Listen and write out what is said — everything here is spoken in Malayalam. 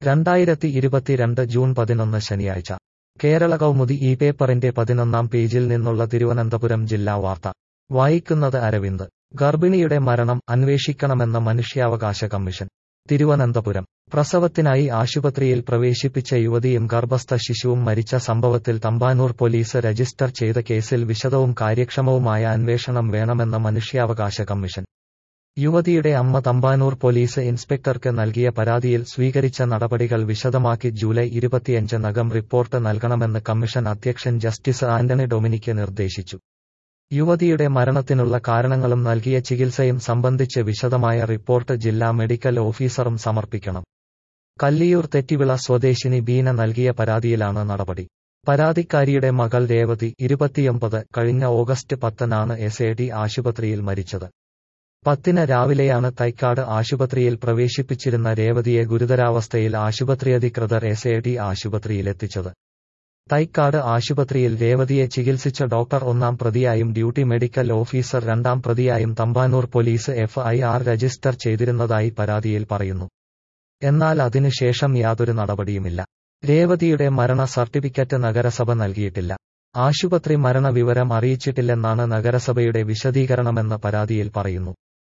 രണ്ടായിരത്തി ഇരുപത്തിരണ്ട് ജൂൺ പതിനൊന്ന് ശനിയാഴ്ച കേരള കൗമുദി ഈ പേപ്പറിന്റെ പതിനൊന്നാം പേജിൽ നിന്നുള്ള തിരുവനന്തപുരം ജില്ലാ വാർത്ത വായിക്കുന്നത് അരവിന്ദ് ഗർഭിണിയുടെ മരണം അന്വേഷിക്കണമെന്ന മനുഷ്യാവകാശ കമ്മീഷൻ തിരുവനന്തപുരം പ്രസവത്തിനായി ആശുപത്രിയിൽ പ്രവേശിപ്പിച്ച യുവതിയും ഗർഭസ്ഥ ശിശുവും മരിച്ച സംഭവത്തിൽ തമ്പാനൂർ പോലീസ് രജിസ്റ്റർ ചെയ്ത കേസിൽ വിശദവും കാര്യക്ഷമവുമായ അന്വേഷണം വേണമെന്ന മനുഷ്യാവകാശ കമ്മീഷൻ യുവതിയുടെ അമ്മ തമ്പാനൂർ പോലീസ് ഇൻസ്പെക്ടർക്ക് നൽകിയ പരാതിയിൽ സ്വീകരിച്ച നടപടികൾ വിശദമാക്കി ജൂലൈ ഇരുപത്തിയഞ്ചിനകം റിപ്പോർട്ട് നൽകണമെന്ന് കമ്മീഷൻ അധ്യക്ഷൻ ജസ്റ്റിസ് ആന്റണി ഡൊമിനിക്ക് നിർദ്ദേശിച്ചു യുവതിയുടെ മരണത്തിനുള്ള കാരണങ്ങളും നൽകിയ ചികിത്സയും സംബന്ധിച്ച് വിശദമായ റിപ്പോർട്ട് ജില്ലാ മെഡിക്കൽ ഓഫീസറും സമർപ്പിക്കണം കല്ലിയൂർ തെറ്റിവിള സ്വദേശിനി ബീന നൽകിയ പരാതിയിലാണ് നടപടി പരാതിക്കാരിയുടെ മകൾ രേവതി ഇരുപത്തിയൊമ്പത് കഴിഞ്ഞ ഓഗസ്റ്റ് പത്തിനാണ് എസ് എ ഡി ആശുപത്രിയിൽ മരിച്ചത് പത്തിന് രാവിലെയാണ് തൈക്കാട് ആശുപത്രിയിൽ പ്രവേശിപ്പിച്ചിരുന്ന രേവതിയെ ഗുരുതരാവസ്ഥയിൽ ആശുപത്രി അധികൃതർ എസ് എ ഡി ആശുപത്രിയിലെത്തിച്ചത് തൈക്കാട് ആശുപത്രിയിൽ രേവതിയെ ചികിത്സിച്ച ഡോക്ടർ ഒന്നാം പ്രതിയായും ഡ്യൂട്ടി മെഡിക്കൽ ഓഫീസർ രണ്ടാം പ്രതിയായും Thampanoor police F I R register ചെയ്തിരുന്നതായി പരാതിയിൽ പറയുന്നു എന്നാൽ അതിനുശേഷം യാതൊരു നടപടിയുമില്ല രേവതിയുടെ മരണ സർട്ടിഫിക്കറ്റ് നഗരസഭ നൽകിയിട്ടില്ല ആശുപത്രി മരണവിവരം അറിയിച്ചിട്ടില്ലെന്നാണ് നഗരസഭയുടെ വിശദീകരണമെന്ന് പരാതിയിൽ പറയുന്നു